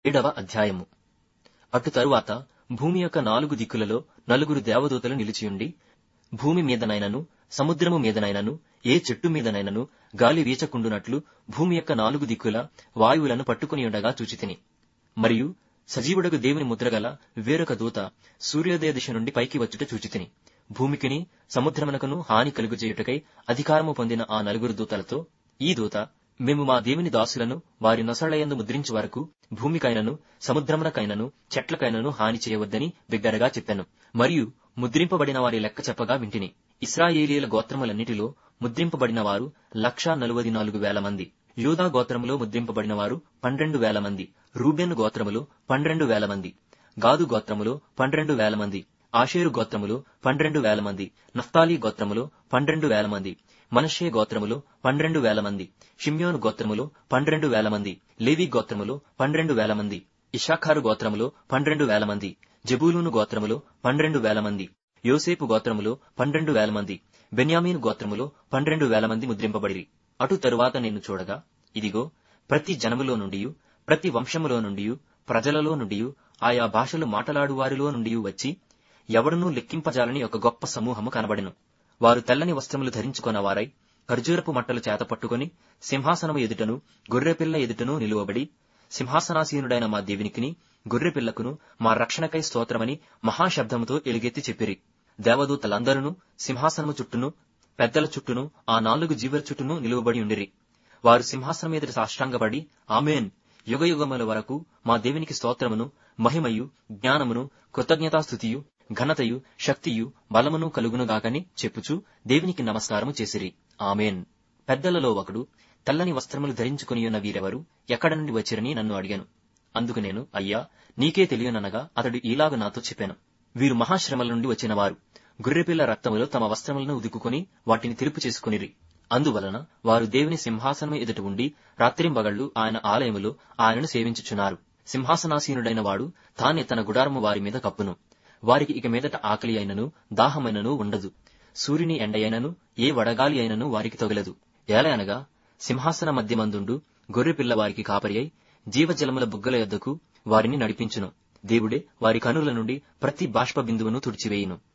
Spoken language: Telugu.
ఏడవ అధ్యాయము అటు తరువాత భూమి యొక్క నాలుగు దిక్కులలో నలుగురు దేవదూతలు నిలిచియుండి భూమి మీదనైనను సముద్రము మీదనైనను ఏ చెట్టు మీదనైనను గాలి వీచకుండునట్లు భూమి యొక్క నాలుగు దిక్కుల వాయువులను పట్టుకుని ఉండగా చూచితిని మరియు సజీవుడకు దేవుని ముద్రగల వేరొక దూత సూర్యోదయ దిశ నుండి పైకి వచ్చుట చూచితిని భూమికిని సముద్రమునకును హాని కలుగుచేయుటకై అధికారము పొందిన ఆ నలుగురు దూతలతో ఈ దూత మేము మా దేవుని దాసులను వారి నొసళ్లయందు ముద్రించు వరకు భూమికైనను సముద్రమునకైనను చెట్లకైనను హాని చేయవద్దని బిగ్గరగా చెప్పాను మరియు ముద్రింపబడిన వారి లెక్క చెప్పగా వింటిని ఇస్రాయేలీల గోత్రములన్నిటిలో ముద్రింపబడిన వారు లక్షా నలువది నాలుగు వేల మంది యూదా గోత్రములో ముద్రింపబడిన వారు పన్నెండు వేల మంది రూబెన్ గోత్రములో పన్నెండు వేల మంది గాదు గోత్రములో పన్నెండు వేల మంది ఆషేరు గోత్రములో పన్నెండు వేల మంది నఫ్తాలి గోత్రములో పన్నెండు వేల మంది మనషే గోత్రములో పన్నెండు వేల మంది షిమ్యోను గోత్రములో పన్నెండు వేల మంది లేవి గోత్రములో పన్నెండు వేల మంది ఇషాఖారు గోత్రములో పన్నెండు వేల మంది జబూలూను గోత్రములో పన్నెండు వేల మంది యోసేపు గోత్రములో పన్నెండు వేల మంది బెన్యామీను గోత్రములో పన్నెండు వేల మంది ముద్రింపబడిరి అటు తరువాత నేను చూడగా ఇదిగో ప్రతి జనములో నుండి ప్రతి వంశములో నుండి ప్రజలలో నుండి ఆయా భాషలు మాటలాడు వారిలో నుండి వచ్చి ఎవడనూ లెక్కింపజాలని ఒక గొప్ప సమూహము కనబడెను వారు తెల్లని వస్త్రములు ధరించుకొన వారై ఖర్జూరపు మట్టలు చేత పట్టుకొని సింహాసనము ఎదుటను గొర్రెపిల్ల ఎదుటను నిలువబడి సింహాసనాసీనుడైన మా దేవునికిని గొర్రెపిల్లకును మా రక్షణకై స్తోత్రమని మహాశబ్దముతో ఎలుగెత్తి చెప్పిరి దేవదూతలందరూ సింహాసనము చుట్టూను పెద్దల చుట్టూను ఆ నాలుగు జీవుల చుట్టూను నిలువబడి ఉండిరి వారు సింహాసనం ఎదుట సాష్టాంగపడి ఆమెన్ యుగయుగముల వరకు మా దేవునికి స్తోత్రమును మహిమయు జ్ఞానమును కృతజ్ఞతాస్థుతియు ఘనతయు శక్తియు బలమును కలుగునుగాకని చెప్పుచూ దేవునికి నమస్కారము చేసిరి ఆమెన్ పెద్దలలో ఒకడు తెల్లని వస్త్రములు ధరించుకుని ఉన్న వీరెవరు ఎక్కడ నుండి వచ్చిరని నన్ను అడిగాను అందుకు నేను అయ్యా నీకే తెలియననగా అతడు ఈలాగు నాతో చెప్పాను వీరు మహాశ్రమల నుండి వచ్చిన వారు గొర్రెపిల్ల రక్తములో తమ వస్త్రములను ఉదుకుని వాటిని తిరుపు చేసుకునిరి అందువలన వారు దేవుని సింహాసనం ఎదుట ఉండి రాత్రింబగళ్లు ఆయన ఆలయములో ఆయనను సేవించుచున్నారు సింహాసనాసీనుడైన వాడు తానే తన గుడారము వారి మీద కప్పును వారికి ఇక మీదట ఆకలి అయినను దాహమైనను ఉండదు సూర్యుని ఎండయైనను ఏ వడగాలి అయినను వారికి తొగలదు ఏలయనగా సింహాసన మధ్యమందుండు గొర్రెపిల్ల వారికి కాపరి అయి జీవజలముల బుగ్గల యొద్దకు వారిని నడిపించును దేవుడే వారి కనుల నుండి ప్రతి బాష్ప బిందువును తుడిచివేయును